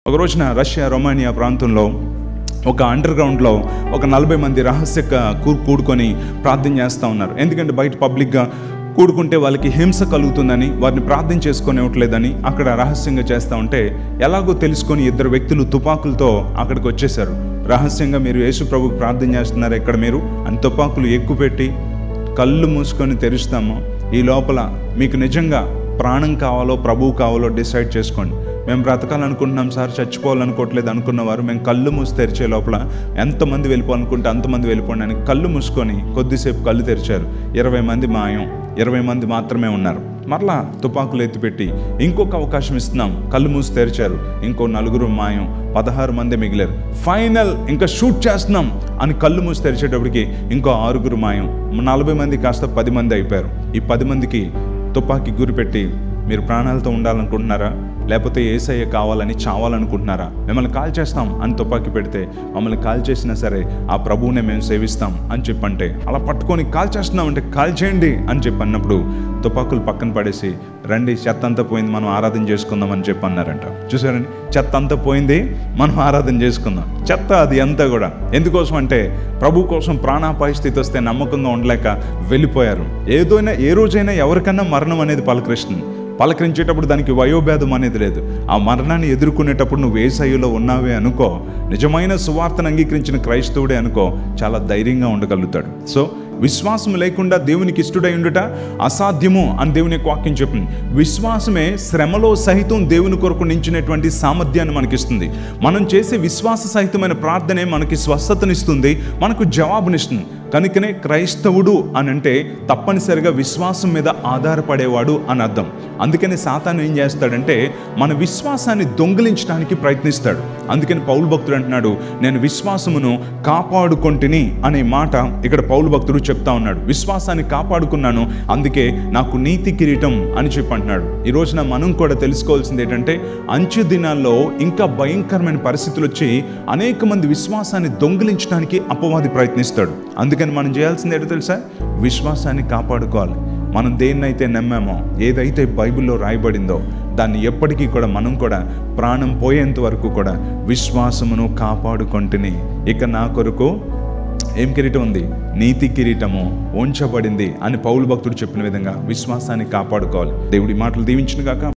ఒక రోజున రష్యా రొమానియా ప్రాంతంలో ఒక అండర్ గ్రౌండ్లో ఒక నలభై మంది రహస్య కూ కూడుకొని ప్రార్థన చేస్తూ ఉన్నారు ఎందుకంటే బయట పబ్లిక్గా కూడుకుంటే వాళ్ళకి హింస కలుగుతుందని వారిని ప్రార్థన చేసుకునేవట్లేదని అక్కడ రహస్యంగా చేస్తూ ఉంటే ఎలాగో తెలుసుకొని ఇద్దరు వ్యక్తులు తుపాకులతో అక్కడికి వచ్చేసారు రహస్యంగా మీరు యేసు ప్రభుకు ప్రార్థన చేస్తున్నారు ఇక్కడ మీరు అని తుపాకులు ఎక్కుపెట్టి కళ్ళు మూసుకొని తెరుస్తాము ఈ లోపల మీకు నిజంగా ప్రాణం కావాలో ప్రభువు కావాలో డిసైడ్ చేసుకోండి మేము బ్రతకాలనుకుంటున్నాం సార్ చచ్చిపోవాలనుకోవట్లేదు అనుకున్నవారు మేము కళ్ళు మూసి తెరిచే లోపల ఎంతమంది వెళ్ళిపోవాలనుకుంటే అంతమంది వెళ్ళిపోండి అని కళ్ళు మూసుకొని కొద్దిసేపు కళ్ళు తెరిచారు ఇరవై మంది మాయం ఇరవై మంది మాత్రమే ఉన్నారు మరలా తుపాకులు ఎత్తిపెట్టి ఇంకొక అవకాశం ఇస్తున్నాం కళ్ళు మూసి తెరిచారు ఇంకో నలుగురు మాయం పదహారు మంది మిగిలారు ఫైనల్ ఇంకా షూట్ చేస్తున్నాం అని కళ్ళు మూసి తెరిచేటప్పటికి ఇంకో ఆరుగురు మాయం నలభై మంది కాస్త పది మంది అయిపోయారు ఈ పది మందికి తుపాకీ గురిపెట్టి మీరు ప్రాణాలతో ఉండాలనుకుంటున్నారా లేకపోతే ఏసయ్య కావాలని చావాలనుకుంటున్నారా మిమ్మల్ని కాల్ చేస్తాం అని తుపాకీ పెడితే మమ్మల్ని కాల్ చేసినా సరే ఆ ప్రభువునే మేము సేవిస్తాం అని చెప్పంటే అలా పట్టుకొని కాల్ చేస్తున్నాం అంటే కాల్ చేయండి అని చెప్పి అన్నప్పుడు తుపాకులు పక్కన పడేసి రండి చెత్త అంతా పోయింది మనం ఆరాధన చేసుకుందాం అని చెప్పి అన్నారంట చూసారండి చెత్త అంతా పోయింది మనం ఆరాధన చేసుకుందాం చెత్త అది అంతా కూడా ఎందుకోసం అంటే ప్రభు కోసం ప్రాణాపాయ స్థితి వస్తే నమ్మకంగా ఉండలేక వెళ్ళిపోయారు ఏదైనా ఏ రోజైనా ఎవరికన్నా మరణం అనేది పలకరిస్తుంది పలకరించేటప్పుడు దానికి వయోభేదం అనేది లేదు ఆ మరణాన్ని ఎదుర్కొనేటప్పుడు నువ్వు ఏ శైలిలో ఉన్నావే అనుకో నిజమైన సువార్తను అంగీకరించిన క్రైస్తవుడే అనుకో చాలా ధైర్యంగా ఉండగలుగుతాడు సో విశ్వాసం లేకుండా దేవునికి ఇష్టడై ఉండుట అసాధ్యము అని దేవుని యొక్క వాక్యం చెప్పింది విశ్వాసమే శ్రమలో సహితం దేవుని కొరకు నించినటువంటి సామర్థ్యాన్ని మనకిస్తుంది మనం చేసే విశ్వాస సహితమైన ప్రార్థనే మనకి స్వస్థతనిస్తుంది మనకు జవాబునిస్తుంది కనుకనే క్రైస్తవుడు అని అంటే తప్పనిసరిగా విశ్వాసం మీద ఆధారపడేవాడు అని అర్థం అందుకని సాతాను ఏం చేస్తాడంటే మన విశ్వాసాన్ని దొంగిలించడానికి ప్రయత్నిస్తాడు అందుకని పౌలు భక్తుడు అంటున్నాడు నేను విశ్వాసమును కాపాడుకొంటిని అనే మాట ఇక్కడ పౌలు భక్తుడు చెప్తా ఉన్నాడు విశ్వాసాన్ని కాపాడుకున్నాను అందుకే నాకు నీతి కిరీటం అని చెప్పి అంటున్నాడు ఈ రోజున మనం కూడా తెలుసుకోవాల్సింది ఏంటంటే అంచె దినాల్లో ఇంకా భయంకరమైన పరిస్థితులు వచ్చి అనేక మంది విశ్వాసాన్ని దొంగిలించడానికి అపవాది ప్రయత్నిస్తాడు అందుకని మనం చేయాల్సింది ఏంటో తెలుసా విశ్వాసాన్ని కాపాడుకోవాలి మనం దేన్నైతే నమ్మామో ఏదైతే బైబిల్లో రాయబడిందో దాన్ని ఎప్పటికీ కూడా మనం కూడా ప్రాణం పోయేంత వరకు కూడా విశ్వాసమును కాపాడుకుంటుని ఇక నా కొరకు ఏం కిరీటం ఉంది నీతి కిరీటము ఉంచబడింది అని పౌలు భక్తుడు చెప్పిన విధంగా విశ్వాసాన్ని కాపాడుకోవాలి దేవుడి మాటలు దీవించిన గాక